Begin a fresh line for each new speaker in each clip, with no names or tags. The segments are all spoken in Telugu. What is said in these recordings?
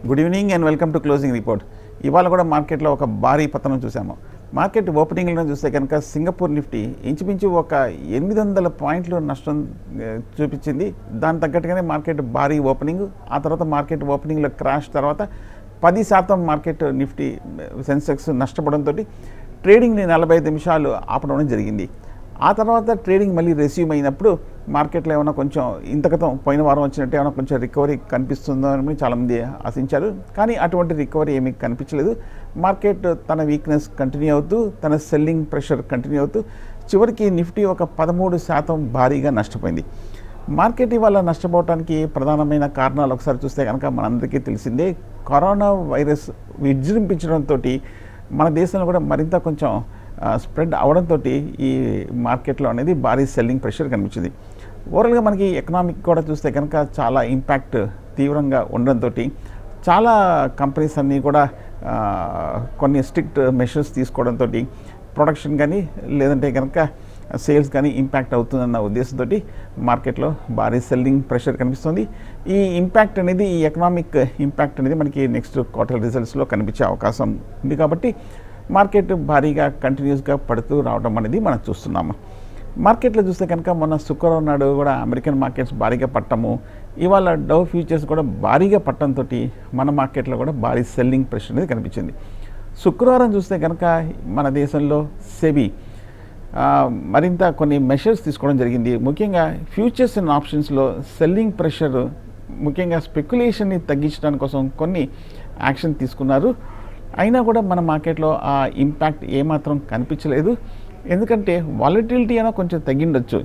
Good evening and welcome to closing report ఇవాళ కూడా మార్కెట్లో ఒక భారీ పతనం చూసాము మార్కెట్ ఓపెనింగ్లో చూస్తే కనుక సింగపూర్ నిఫ్టీ ఇంచుమించు ఒక ఎనిమిది వందల పాయింట్లు నష్టం ఆ, చూపించింది దాని తగ్గట్టుగానే మార్కెట్ భారీ ఓపెనింగ్ ఆ తర్వాత మార్కెట్ ఓపెనింగ్లో క్రాష్ తర్వాత పది శాతం మార్కెట్ నిఫ్టీ సెన్సెక్స్ నష్టపోవడంతో ట్రేడింగ్ని నలభై ఐదు నిమిషాలు ఆపడం జరిగింది ఆ తర్వాత ట్రేడింగ్ మళ్ళీ రెస్యూమ్ అయినప్పుడు మార్కెట్లో ఏమైనా కొంచెం ఇంతకతం పోయిన వారం వచ్చినట్టు ఏమైనా కొంచెం రికవరీ కనిపిస్తుందో అని చాలామంది ఆశించారు కానీ అటువంటి రికవరీ ఏమీ కనిపించలేదు మార్కెట్ తన వీక్నెస్ కంటిన్యూ అవుతూ తన సెల్లింగ్ ప్రెషర్ కంటిన్యూ అవుతూ చివరికి నిఫ్టీ ఒక పదమూడు శాతం భారీగా నష్టపోయింది మార్కెట్ ఇవాళ నష్టపోవడానికి ప్రధానమైన కారణాలు ఒకసారి చూస్తే కనుక మనందరికీ తెలిసిందే కరోనా వైరస్ విజృంభించడంతో మన దేశంలో కూడా మరింత కొంచెం స్ప్రెడ్ అవడంతో ఈ మార్కెట్లో అనేది భారీ సెల్లింగ్ ప్రెషర్ కనిపించింది ఓవరాల్గా మనకి ఎకనామిక్ కూడా చూస్తే కనుక చాలా ఇంపాక్ట్ తీవ్రంగా ఉండడంతో చాలా కంపెనీస్ అన్నీ కూడా ఆ, కొన్ని స్ట్రిక్ట్ మెషర్స్ తీసుకోవడంతో ప్రొడక్షన్ కానీ లేదంటే కనుక సేల్స్ కానీ ఇంపాక్ట్ అవుతుందన్న ఉద్దేశంతో మార్కెట్లో భారీ సెల్లింగ్ ప్రెషర్ కనిపిస్తుంది ఈ ఇంపాక్ట్ అనేది ఈ ఎకనామిక్ ఇంపాక్ట్ అనేది మనకి నెక్స్ట్ క్వార్టర్ రిజల్ట్స్లో కనిపించే అవకాశం ఉంది కాబట్టి మార్కెట్ భారీగా కంటిన్యూస్గా పడుతూ రావడం అనేది మనం చూస్తున్నాము మార్కెట్లో చూస్తే కనుక మొన్న శుక్రవారం నాడు కూడా అమెరికన్ మార్కెట్స్ భారీగా పట్టము ఇవాళ డవ్ ఫ్యూచర్స్ కూడా భారీగా పట్టడంతో మన మార్కెట్లో కూడా భారీ సెల్లింగ్ ప్రెషర్ అనేది కనిపించింది శుక్రవారం చూస్తే కనుక మన దేశంలో సెబీ ఆ, మరింత కొన్ని మెషర్స్ తీసుకోవడం జరిగింది ముఖ్యంగా ఫ్యూచర్స్ అండ్ ఆప్షన్స్లో సెల్లింగ్ ప్రెషర్ ముఖ్యంగా స్పెక్యులేషన్ని తగ్గించడానికి కోసం కొన్ని యాక్షన్ తీసుకున్నారు అయినా కూడా మన మార్కెట్లో ఆ ఇంపాక్ట్ ఏమాత్రం కనిపించలేదు ఎందుకంటే వాలటిలిటీ అయినా కొంచెం తగ్గిండొచ్చు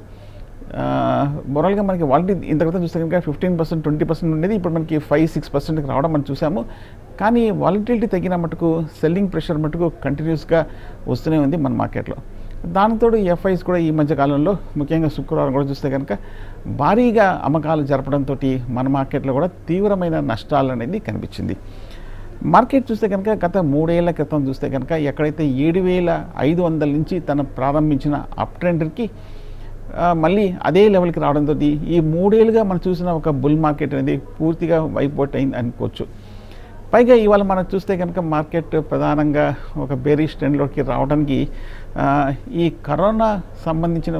మొరల్గా మనకి వాలిటీ ఇంత క్రితం చూస్తే కనుక ఫిఫ్టీన్ పర్సెంట్ ట్వంటీ పర్సెంట్ ఉండేది ఇప్పుడు మనకి ఫైవ్ సిక్స్ పర్సెంట్కి రావడం మనం చూసాము కానీ వాలిటిలిటీ తగ్గిన మటుకు సెల్లింగ్ ప్రెషర్ మటుకు కంటిన్యూస్గా వస్తూనే ఉంది మన మార్కెట్లో దానితో ఎఫ్ఐస్ కూడా ఈ మధ్య కాలంలో ముఖ్యంగా శుక్రవారం కూడా చూస్తే కనుక భారీగా అమ్మకాలు జరపడంతో మన మార్కెట్లో కూడా తీవ్రమైన నష్టాలు అనేది కనిపించింది మార్కెట్ చూస్తే కనుక గత మూడేళ్ల క్రితం చూస్తే కనుక ఎక్కడైతే ఏడు వేల ఐదు వందల నుంచి తను ప్రారంభించిన అప్ ట్రెండ్కి ఆ, మళ్ళీ అదే లెవెల్కి రావడంతో ఈ మూడేళ్ళుగా మనం చూసిన ఒక బుల్ మార్కెట్ అనేది పూర్తిగా వైపౌట్ అయింది అనుకోవచ్చు పైగా ఇవాళ మనం చూస్తే కనుక మార్కెట్ ప్రధానంగా ఒక బేరిష్ ట్రెండ్లోకి రావడానికి ఆ, ఈ కరోనా సంబంధించిన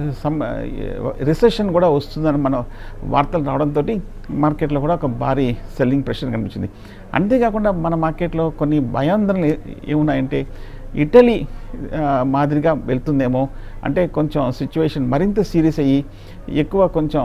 రిసెషన్ కూడా వస్తుందని మన వార్తలు రావడంతో మార్కెట్లో కూడా ఒక భారీ సెల్లింగ్ ప్రెషర్ కనిపించింది అంతేకాకుండా మన మార్కెట్లో కొన్ని భయాందోళనలు ఏ- ఏమున్నాయంటే ఇటలీ ఆ, మాదిరిగా వెళ్తుందేమో అంటే కొంచెం సిచ్యువేషన్ మరింత సీరియస్ అయ్యి ఎక్కువ కొంచెం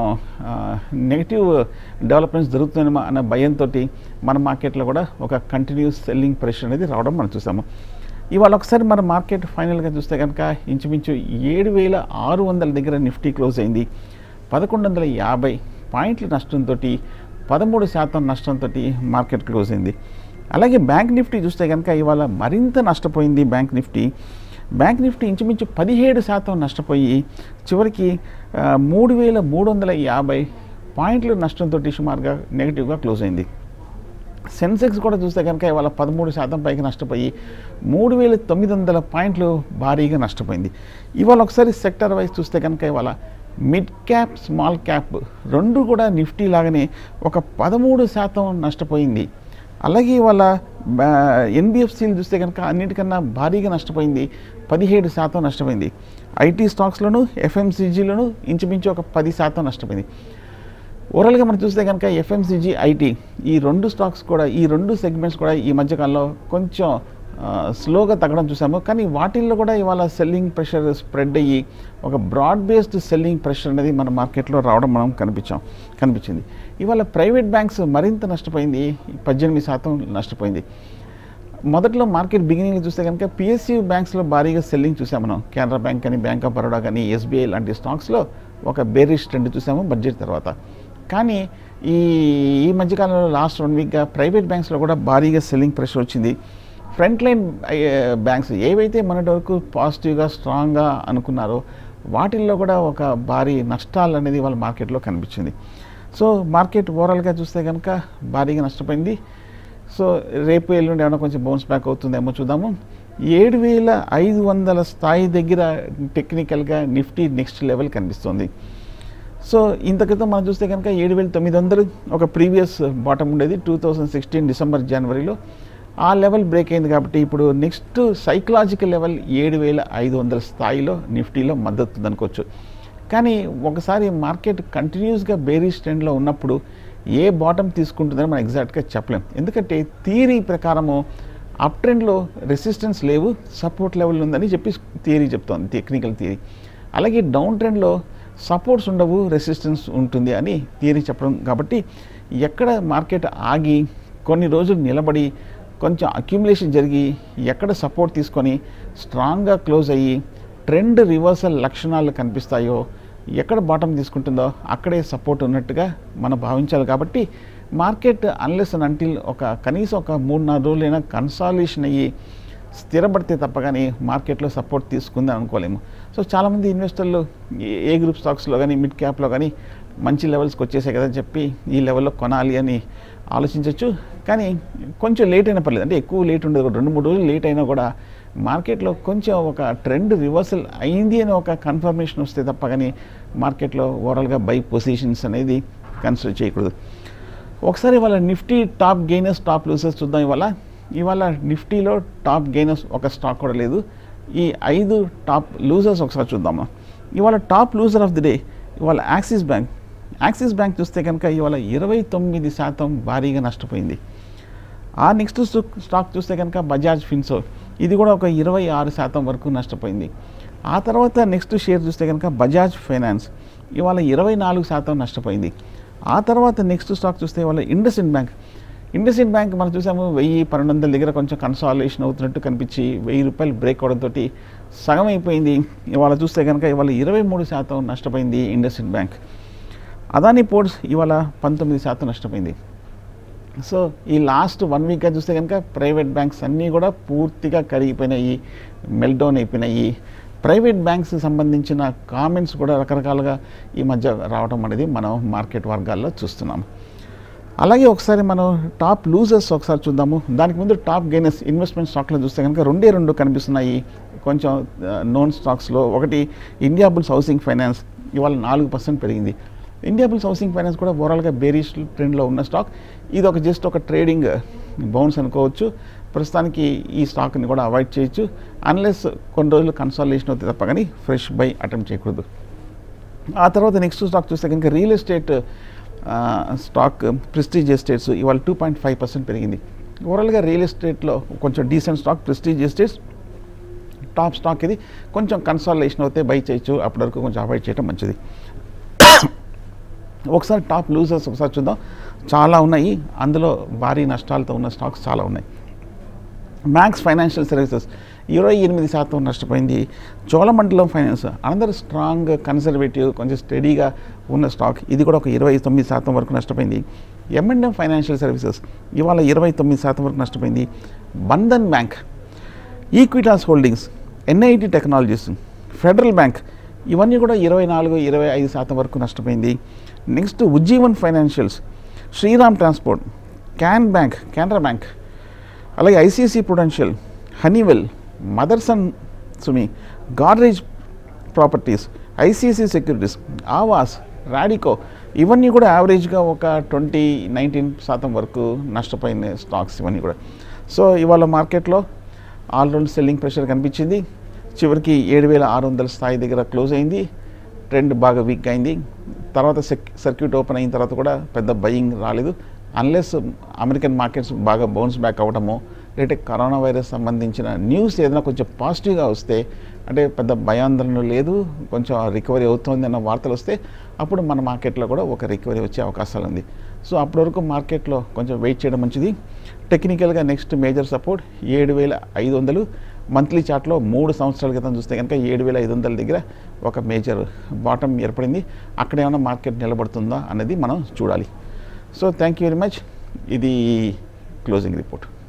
నెగిటివ్ డెవలప్మెంట్స్ జరుగుతుందేమో అన్న భయంతో మన మార్కెట్లో కూడా ఒక కంటిన్యూస్ సెల్లింగ్ ప్రెషర్ అనేది రావడం మనం చూసాము ఇవాళ ఒకసారి మన మార్కెట్ ఫైనల్గా చూస్తే కనుక ఇంచుమించు ఏడు వేల ఆరు వందల దగ్గర నిఫ్టీ క్లోజ్ అయింది పదకొండు వందల యాభై పాయింట్ల నష్టంతో పదమూడు శాతం నష్టంతో మార్కెట్ క్లోజ్ అయింది అలాగే బ్యాంక్ నిఫ్టీ చూస్తే కనుక ఇవాళ మరింత నష్టపోయింది బ్యాంక్ నిఫ్టీ బ్యాంక్ నిఫ్టీ ఇంచుమించు పదిహేడు శాతం నష్టపోయి చివరికి ఆ, మూడు వేల మూడు వందల యాభై పాయింట్ల నష్టంతో సుమారుగా నెగిటివ్గా క్లోజ్ అయింది సెన్సెక్స్ కూడా చూస్తే కనుక ఇవాళ పదమూడు శాతం పైకి నష్టపోయి మూడు వేల తొమ్మిది వందల పాయింట్లు భారీగా నష్టపోయింది ఇవాళ ఒకసారి సెక్టర్ వైజ్ చూస్తే కనుక ఇవాళ మిడ్ క్యాప్ స్మాల్ క్యాప్ రెండు కూడా నిఫ్టీ లాగానే ఒక పదమూడు శాతం నష్టపోయింది అలాగే ఇవాళ ఎన్బిఎఫ్సీలు చూస్తే కనుక అన్నిటికన్నా భారీగా నష్టపోయింది పదిహేడు శాతం నష్టపోయింది ఐటీ స్టాక్స్లోను ఎఫ్ఎంసీజీలోను ఇంచుమించు ఒక పది శాతం నష్టపోయింది ఓవరాల్గా మనం చూస్తే కనుక ఎఫ్ఎంసీజీ ఐటీ ఈ రెండు స్టాక్స్ కూడా ఈ రెండు సెగ్మెంట్స్ కూడా ఈ మధ్యకాలంలో కొంచెం ఆ, స్లోగా తగ్గడం చూసాము కానీ వాటిల్లో కూడా ఇవాళ సెల్లింగ్ ప్రెషర్ స్ప్రెడ్ అయ్యి ఒక బ్రాడ్ బేస్డ్ సెల్లింగ్ ప్రెషర్ అనేది మన మార్కెట్లో రావడం మనం కనిపించాం కనిపించింది ఇవాళ ప్రైవేట్ బ్యాంక్స్ మరింత నష్టపోయింది పద్దెనిమిది శాతం నష్టపోయింది మొదట్లో మార్కెట్ బిగినింగ్ చూస్తే కనుక పిఎస్యూ బ్యాంక్స్లో భారీగా సెల్లింగ్ చూసాం మనం కెనరా బ్యాంక్ కానీ బ్యాంక్ ఆఫ్ బరోడా కానీ ఎస్బీఐ లాంటి స్టాక్స్లో ఒక బేరిష్ ట్రెండ్ చూసాము బడ్జెట్ తర్వాత కానీ ఈ ఈ మధ్యకాలంలో లాస్ట్ వన్ వీక్గా ప్రైవేట్ బ్యాంక్స్లో కూడా భారీగా సెల్లింగ్ ప్రెషర్ వచ్చింది ఫ్రంట్ లైన్ బ్యాంక్స్ ఏవైతే మొన్నటి వరకు పాజిటివ్గా స్ట్రాంగ్గా అనుకున్నారో వాటిల్లో కూడా ఒక భారీ నష్టాలు అనేది వాళ్ళ మార్కెట్లో కనిపించింది సో మార్కెట్ ఓవరాల్గా చూస్తే కనుక భారీగా నష్టపోయింది సో రేపు ఎల్లుండి ఏమైనా కొంచెం బౌన్స్ బ్యాక్ అవుతుందేమో చూద్దాము ఏడు వేల ఐదు వందల స్థాయి దగ్గర టెక్నికల్గా నిఫ్టీ నెక్స్ట్ లెవెల్ కనిపిస్తుంది సో ఇంత క్రితం మనం చూస్తే కనుక ఏడు వేల తొమ్మిది వందలు ఒక ప్రీవియస్ బాటమ్ ఉండేది టూ థౌజండ్ సిక్స్టీన్ డిసెంబర్ జనవరిలో ఆ లెవెల్ బ్రేక్ అయింది కాబట్టి ఇప్పుడు నెక్స్ట్ సైకలాజికల్ లెవెల్ ఏడు వేల ఐదు వందల స్థాయిలో నిఫ్టీలో మద్దతు ఉందనుకోవచ్చు కానీ ఒకసారి మార్కెట్ కంటిన్యూస్గా బేరీస్ ట్రెండ్లో ఉన్నప్పుడు ఏ బాటమ్ తీసుకుంటుందని మనం ఎగ్జాక్ట్గా చెప్పలేం ఎందుకంటే థియరీ ప్రకారము అప్ ట్రెండ్లో రెసిస్టెన్స్ లేవు సపోర్ట్ లెవెల్ ఉందని చెప్పి థియరీ చెప్తోంది టెక్నికల్ థియరీ అలాగే డౌన్ ట్రెండ్లో సపోర్ట్స్ ఉండవు రెసిస్టెన్స్ ఉంటుంది అని థియరీ చెప్పడం కాబట్టి ఎక్కడ మార్కెట్ ఆగి కొన్ని రోజులు నిలబడి కొంచెం అక్యుములేషన్ జరిగి ఎక్కడ సపోర్ట్ తీసుకొని స్ట్రాంగ్గా క్లోజ్ అయ్యి ట్రెండ్ రివర్సల్ లక్షణాలు కనిపిస్తాయో ఎక్కడ బాటం తీసుకుంటుందో అక్కడే సపోర్ట్ ఉన్నట్టుగా మనం భావించాలి కాబట్టి మార్కెట్ అన్లెస్ అండ్ అంటిల్ ఒక కనీసం ఒక మూడు నాలుగు రోజులైనా కన్సాలేషన్ అయ్యి స్థిరపడితే తప్ప కానీ మార్కెట్లో సపోర్ట్ తీసుకుందని అనుకోలేము సో చాలామంది ఇన్వెస్టర్లు ఏ- ఏ గ్రూప్ స్టాక్స్లో కానీ మిడ్ క్యాప్లో కానీ మంచి లెవెల్స్కి వచ్చేసాయి కదా చెప్పి ఈ లెవెల్లో కొనాలి అని ఆలోచించవచ్చు కానీ కొంచెం లేట్ అయినా పర్లేదు అంటే ఎక్కువ లేట్ ఉండదు ఒక రెండు మూడు రోజులు లేట్ అయినా కూడా మార్కెట్లో కొంచెం ఒక ట్రెండ్ రివర్సల్ అయింది అని ఒక కన్ఫర్మేషన్ వస్తే తప్ప కానీ మార్కెట్లో ఓవరాల్గా బై పొజిషన్స్ అనేది కన్సిడర్ చేయకూడదు ఒకసారి ఇవాళ Nifty top gainers top losers చూద్దాం ఇవాళ ఇవాళ నిఫ్టీలో టాప్ గెయినర్స్ ఒక స్టాక్ కూడా లేదు ఈ ఐదు టాప్ లూజర్స్ ఒకసారి చూద్దాం మనం. ఇవాళ top loser of the day ఇవాళ యాక్సిస్ బ్యాంక్ యాక్సిస్ బ్యాంక్ చూస్తే కనుక ఇవాళ ఇరవై తొమ్మిది శాతం భారీగా నష్టపోయింది ఆ నెక్స్ట్ స్టాక్ స్టాక్ చూస్తే కనుక బజాజ్ ఫిన్సో ఇది కూడా ఒక ఇరవై ఆరు శాతం వరకు నష్టపోయింది ఆ తర్వాత నెక్స్ట్ షేర్ చూస్తే కనుక బజాజ్ ఫైనాన్స్ ఇవాళ ఇరవై నాలుగు శాతం నష్టపోయింది ఆ తర్వాత నెక్స్ట్ స్టాక్ చూస్తే ఇవాళ IndusInd bank IndusInd bank మనం చూసాము వెయ్యి పన్నెండు వందల దగ్గర కొంచెం కన్సాలేషన్ అవుతున్నట్టు కనిపించి వెయ్యి రూపాయలు బ్రేక్ అవడంతో సగం అయిపోయింది ఇవాళ చూస్తే కనుక ఇవాళ ఇరవై మూడు శాతం నష్టపోయింది IndusInd bank Adani ports ఇవాళ పంతొమ్మిది శాతం నష్టపోయింది సో ఈ లాస్ట్ వన్ వీక్గా చూస్తే కనుక ప్రైవేట్ బ్యాంక్స్ అన్నీ కూడా పూర్తిగా కరిగిపోయినాయి మెల్డౌన్ అయిపోయినాయి ప్రైవేట్ బ్యాంక్స్ సంబంధించిన కామెంట్స్ కూడా రకరకాలుగా ఈ మధ్య రావడం అనేది మనం మార్కెట్ వర్గాల్లో చూస్తున్నాం అలాగే ఒకసారి మనం టాప్ లూజర్స్ ఒకసారి చూద్దాము దానికి ముందు టాప్ గెయినర్స్ ఇన్వెస్ట్మెంట్ స్టాక్లో చూస్తే కనుక రెండే రెండు కనిపిస్తున్నాయి కొంచెం నోన్ స్టాక్స్లో ఒకటి ఇండియా బుల్స్ హౌసింగ్ ఫైనాన్స్ ఇవాళ నాలుగు పర్సెంట్ పెరిగింది ఇండియా బుల్స్ హౌసింగ్ ఫైనాన్స్ కూడా ఓవరాల్గా బేరిష్ ట్రెండ్లో ఉన్న స్టాక్ ఇది ఒక జస్ట్ ఒక ట్రేడింగ్ బౌన్స్ అనుకోవచ్చు ప్రస్తుతానికి ఈ స్టాక్ని కూడా అవాయిడ్ చేయొచ్చు అన్లెస్ కొన్ని రోజులు కన్సాలేషన్ అవుతుంది తప్ప కానీ ఫ్రెష్ బై అటెంప్ట్ చేయకూడదు ఆ తర్వాత నెక్స్ట్ స్టాక్ చూస్తే కనుక రియల్ ఎస్టేట్ ఆ, స్టాక్ ప్రెస్టీజ్ ఎస్టేట్స్ ఇవాళ టూ పాయింట్ ఫైవ్ పర్సెంట్ పెరిగింది ఓవరాల్గా రియల్ ఎస్టేట్లో కొంచెం decent stock Prestige Estates top stock ఇది కొంచెం కన్సాలేషన్ అవుతే బై చేయొచ్చు అప్పటి వరకు కొంచెం అవాయిడ్ చేయడం మంచిది ఒకసారి టాప్ లూజర్స్ ఒకసారి చూద్దాం చాలా ఉన్నాయి అందులో భారీ నష్టాలతో ఉన్న స్టాక్స్ చాలా ఉన్నాయి మ్యాక్స్ ఫైనాన్షియల్ సర్వీసెస్ ఇరవై ఎనిమిది శాతం నష్టపోయింది చోళమండలం ఫైనాన్స్ అందరూ స్ట్రాంగ్ కన్సర్వేటివ్ కొంచెం స్టడీగా ఉన్న స్టాక్ ఇది కూడా ఒక ఇరవై తొమ్మిది శాతం వరకు నష్టపోయింది ఎంఎండ్ఎం ఫైనాన్షియల్ సర్వీసెస్ ఇవాళ ఇరవై తొమ్మిది శాతం వరకు నష్టపోయింది Bandhan bank Equitas holdings NIIT technologies federal bank ఇవన్నీ కూడా ఇరవై నాలుగు ఇరవై ఐదు శాతం వరకు నష్టపోయింది next Ujjivan financials Shriram transport can bank Canara bank అలాగే ICICI prudential Honeywell Motherson Sumi Godrej properties ICICI securities Aavas Radico ఇవన్నీ కూడా యావరేజ్గా ఒక ట్వంటీ నైన్టీన్ శాతం వరకు నష్టపోయిన స్టాక్స్ ఇవన్నీ కూడా సో ఇవాళ మార్కెట్లో ఆల్రౌండ్ సెల్లింగ్ ప్రెషర్ కనిపించింది చివరికి ఏడు వేల ఆరు వందల స్థాయి దగ్గర క్లోజ్ అయింది ట్రెండ్ బాగా వీక్ అయింది తర్వాత సెక్ సర్క్యూట్ ఓపెన్ అయిన తర్వాత కూడా పెద్ద బయింగ్ రాలేదు అన్లెస్ అమెరికన్ మార్కెట్స్ బాగా బౌన్స్ బ్యాక్ అవ్వడము లేదంటే కరోనా వైరస్ సంబంధించిన న్యూస్ ఏదైనా కొంచెం పాజిటివ్గా వస్తే అంటే పెద్ద భయాందోళన లేదు కొంచెం రికవరీ అవుతుంది అన్న వార్తలు వస్తే అప్పుడు మన మార్కెట్లో కూడా ఒక రికవరీ వచ్చే అవకాశాలు ఉంది సో అప్పటి వరకు మార్కెట్లో కొంచెం వెయిట్ చేయడం మంచిది టెక్నికల్గా నెక్స్ట్ మేజర్ సపోర్ట్ ఏడు వేల ఐదు వందలు మంత్లీ చార్ట్లో మూడు సంవత్సరాల క్రితం చూస్తే కనుక ఏడు వేల ఐదు వందల దగ్గర ఒక మేజర్ బాటమ్ ఏర్పడింది అక్కడ ఏమైనా మార్కెట్ నిలబడుతుందా అనేది మనం చూడాలి so thank you very much ఇది క్లోజింగ్ రిపోర్ట్